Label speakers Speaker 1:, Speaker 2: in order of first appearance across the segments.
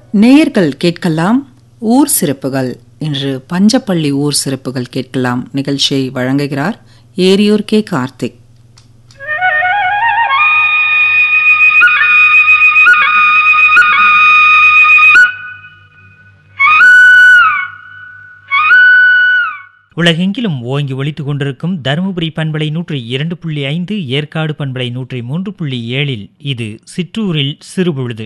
Speaker 1: நேயர்கள் கேட்கலாம் ஊர் சிறப்புகள் இன்று பஞ்சப்பள்ளி ஊர் சிறப்புகள் கேட்கலாம் நிகழ்ச்சியை வழங்குகிறார் ஏரியூர் கே கார்த்திக்
Speaker 2: உலகெங்கிலும் ஓங்கி ஒலித்துக் கொண்டிருக்கும் தருமபுரி பண்பலை நூற்றி இரண்டு புள்ளி ஐந்து ஏற்காடு பண்பலை நூற்றி மூன்று புள்ளி ஏழில் இது சிற்றூரில் சிறுபொழுது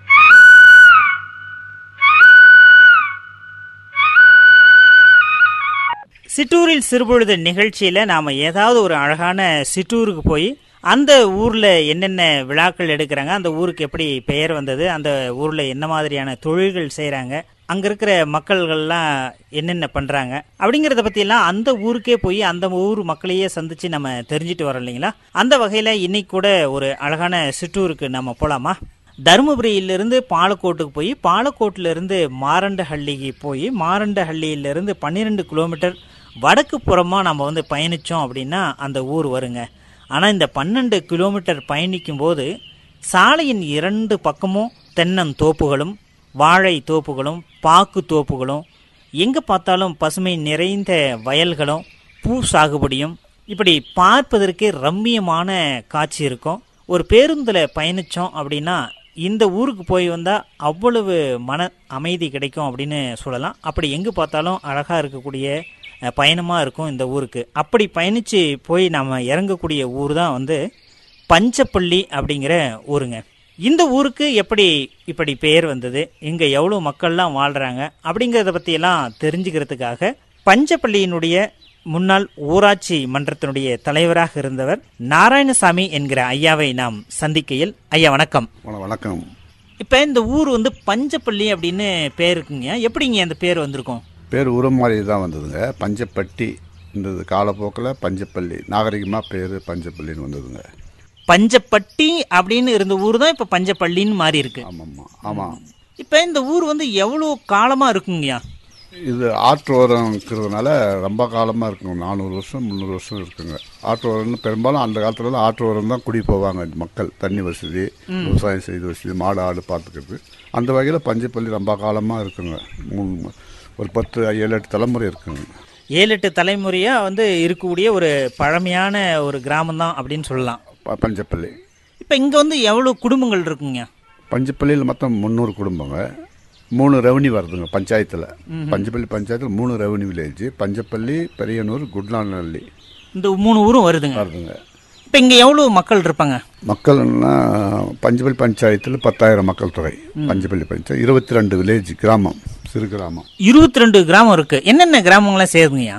Speaker 2: சிற்றூரில் சிறுபொழுது நிகழ்ச்சியில் நாம் ஏதாவது ஒரு அழகான சிற்றூருக்கு போய் அந்த ஊரில் என்னென்ன விழாக்கள் எடுக்கிறாங்க அந்த ஊருக்கு எப்படி பெயர் வந்தது அந்த ஊரில் என்ன மாதிரியான தொழில்கள் செய்கிறாங்க அங்கே இருக்கிற மக்கள்கள்லாம் என்னென்ன பண்ணுறாங்க அப்படிங்கிறத பற்றியெல்லாம் அந்த ஊருக்கே போய் அந்த ஊர் மக்களையே சந்தித்து நம்ம தெரிஞ்சுட்டு வரோம் இல்லைங்களா அந்த வகையில் இன்னைக்கு கூட ஒரு அழகான சிற்றூருக்கு நம்ம போகலாமா தருமபுரியிலிருந்து பாலக்கோட்டுக்கு போய் பாலக்கோட்டிலிருந்து மாரண்டஹள்ளிக்கு போய் மாரண்டஹள்ளியிலிருந்து பன்னிரெண்டு கிலோமீட்டர் வடக்கு புறமாக நம்ம வந்து பயணித்தோம் அப்படின்னா அந்த ஊர் வருங்க ஆனால் இந்த பன்னெண்டு கிலோமீட்டர் பயணிக்கும் போது சாலையின் இரண்டு பக்கமும் தென்னந்தோப்புகளும் வாழை தோப்புகளும் பாக்கு தோப்புகளும் எங்கே பார்த்தாலும் பசுமை நிறைந்த வயல்களும் பூ சாகுபடியும் இப்படி பார்ப்பதற்கு ரம்மியமான காட்சி இருக்கும் ஒரு பேருந்தில் பயணித்தோம் அப்படின்னா இந்த ஊருக்கு போய் வந்தால் அவ்வளவு மன அமைதி கிடைக்கும் அப்படின்னு சொல்லலாம் அப்படி எங்கே பார்த்தாலும் அழகாக இருக்கக்கூடிய பயணமாக இருக்கும் இந்த ஊருக்கு அப்படி பயணித்து போய் நம்ம இறங்கக்கூடிய ஊர் தான் வந்து பஞ்சப்பள்ளி அப்படிங்கிற ஊருங்க இந்த ஊருக்கு எப்படி இப்படி பெயர் வந்தது இங்கே எவ்வளோ மக்கள்லாம் வாழ்கிறாங்க அப்படிங்கிறத பற்றியெல்லாம் தெரிஞ்சுக்கிறதுக்காக பஞ்சப்பள்ளியினுடைய முன்னாள் ஊராட்சி மன்றத்தினுடைய தலைவராக இருந்தவர் நாராயணசாமி என்கிற ஐயாவை நாம் சந்திக்கையில் ஐயா வணக்கம்
Speaker 3: வணக்கம்
Speaker 2: இப்போ இந்த ஊர் வந்து பஞ்சப்பள்ளி அப்படின்னு பேர் இருக்குங்க எப்படிங்க அந்த பேர் வந்திருக்கும்
Speaker 3: பேர் உரம் மாதிரி தான் வந்ததுங்க பஞ்சப்பட்டி இருந்தது காலப்போக்கில் பஞ்சப்பள்ளி நாகரிகமாக பேர் பஞ்சப்பள்ளின்னு வந்ததுங்க
Speaker 2: பஞ்சப்பட்டி அப்படின்னு இருந்த ஊர் தான் இப்போ பஞ்சப்பள்ளின்னு மாறி இருக்கு
Speaker 3: ஆமாம்மா ஆமாம்
Speaker 2: இப்போ இந்த ஊர் வந்து எவ்வளோ காலமாக இருக்குங்கய்யா
Speaker 3: இது ஆற்றோரம் இருக்கிறதுனால ரொம்ப காலமாக இருக்குங்க நானூறு வருஷம் முந்நூறு வருஷம் இருக்குங்க ஆற்றோரம்னு பெரும்பாலும் அந்த காலத்துல ஆற்றோரம் தான் குடி போவாங்க மக்கள் தண்ணி வசதி விவசாயம் செய்து வசதி மாடு ஆடு பார்த்துக்கிறது அந்த வகையில் பஞ்சப்பள்ளி ரொம்ப காலமாக இருக்குங்க மூணு ஒரு பத்து ஏழு எட்டு தலைமுறை இருக்குங்க
Speaker 2: ஏழு எட்டு தலைமுறையாக வந்து இருக்கக்கூடிய ஒரு பழமையான ஒரு கிராமம் தான் அப்படின்னு சொல்லலாம்
Speaker 3: ப- பஞ்சப்பள்ளி
Speaker 2: இப்போ இங்கே வந்து எவ்வளோ குடும்பங்கள் இருக்குங்க
Speaker 3: பஞ்சப்பள்ளியில் மொத்தம் முந்நூறு குடும்பங்க மூணு ரெவன்யூ வருதுங்க பஞ்சாயத்தில் பஞ்சப்பள்ளி பஞ்சாயத்தில் மூணு ரெவன்யூ வில்லேஜ் பஞ்சப்பள்ளி பெரியனூர் குட்லாநல்லி
Speaker 2: இந்த மூணு ஊரும் வருதுங்க
Speaker 3: வருதுங்க
Speaker 2: இப்போ இங்கே எவ்வளோ மக்கள் இருப்பாங்க
Speaker 3: மக்கள்னா பஞ்சப்பள்ளி பஞ்சாயத்தில் பத்தாயிரம் மக்கள் தொகை பஞ்சப்பள்ளி பஞ்சாயத்து இருபத்தி ரெண்டு வில்லேஜ் கிராமம் சிறு கிராமம்
Speaker 2: இருபத்தி ரெண்டு கிராமம் இருக்கு என்னென்ன கிராமங்கள்லாம் சேருங்கய்யா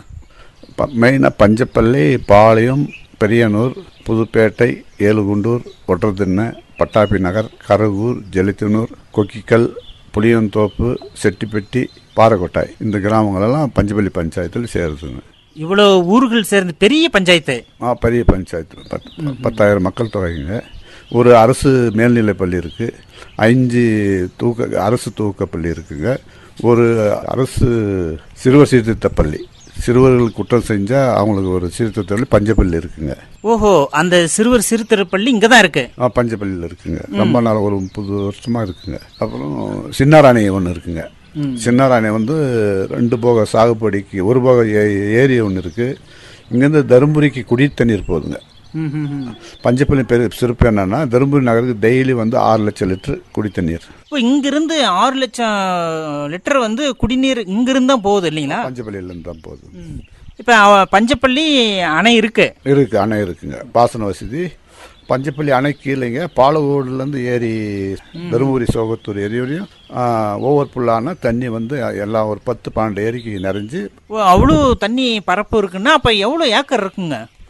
Speaker 3: மெயினாக பஞ்சப்பள்ளி பாளையம் பெரியனூர் புதுப்பேட்டை ஏழுகுண்டூர் ஒற்றதிண்ணை பட்டாபி நகர் கரகூர் ஜெலித்தனூர் கொக்கிக்கல் புளியந்தோப்பு செட்டிப்பட்டி பாறைக்கொட்டாய் இந்த கிராமங்களெல்லாம் பஞ்சப்பள்ளி பஞ்சாயத்தில் சேருதுங்க
Speaker 2: இவ்வளோ ஊர்கள் சேர்ந்து பெரிய பஞ்சாயத்து
Speaker 3: ஆ பெரிய பஞ்சாயத்து பத்து பத்தாயிரம் மக்கள் தொகைங்க ஒரு அரசு மேல்நிலைப் பள்ளி இருக்குது அஞ்சு தூக்க அரசு துவக்கப்பள்ளி இருக்குங்க ஒரு அரசு சிறுவர் சீர்திருத்த பள்ளி சிறுவர்கள் குற்றம் செஞ்சால் அவங்களுக்கு ஒரு சீர்திருத்த பள்ளி பஞ்சப்பள்ளி இருக்குங்க
Speaker 2: ஓஹோ அந்த சிறுவர் சிறுத்திருப்பள்ளி இங்கே தான் இருக்கு
Speaker 3: ஆ பஞ்சப்பள்ளியில் இருக்குங்க ரொம்ப நாள் ஒரு முப்பது வருஷமாக இருக்குங்க அப்புறம் சின்னாராணி ஒன்று இருக்குங்க சின்னாராணி வந்து ரெண்டு போக சாகுபடிக்கு ஒரு போக ஏ- ஏரி ஒன்று இருக்குது இங்கேருந்து தருமபுரிக்கு குடி தண்ணீர் போகுதுங்க
Speaker 2: ம், ம், ம்.
Speaker 3: பஞ்சப்பள்ளி பெரிய சிறப்பு என்னன்னா தருமபுரி நகருக்கு டெய்லி வந்து ஆறு லட்சம் லிட்டர் குடி தண்ணீர்
Speaker 2: இப்போ இங்கிருந்து ஆறு லட்சம் லிட்டர் வந்து குடிநீர் இங்கிருந்து தான் போகுது இல்லைங்களா
Speaker 3: பஞ்சப்பள்ளியிலேருந்து தான் போகுது
Speaker 2: இப்போ பஞ்சப்பள்ளி அணை இருக்கு
Speaker 3: இருக்கு அணை இருக்குங்க பாசன வசதி பஞ்சப்பள்ளி அணை கீழேங்க பாலவோடுலேருந்து ஏரி தருமபுரி சோகத்தூர் ஏரி வரையும் ஆ, ஒவ்வொரு புல்லான தண்ணி வந்து எல்லாம் ஒரு பத்து பன்னெண்டு ஏரிக்கு நிறைஞ்சு
Speaker 2: ஓ, அவ்வளோ தண்ணி பரப்பு இருக்குன்னா அப்போ எவ்வளோ ஏக்கர் இருக்குங்க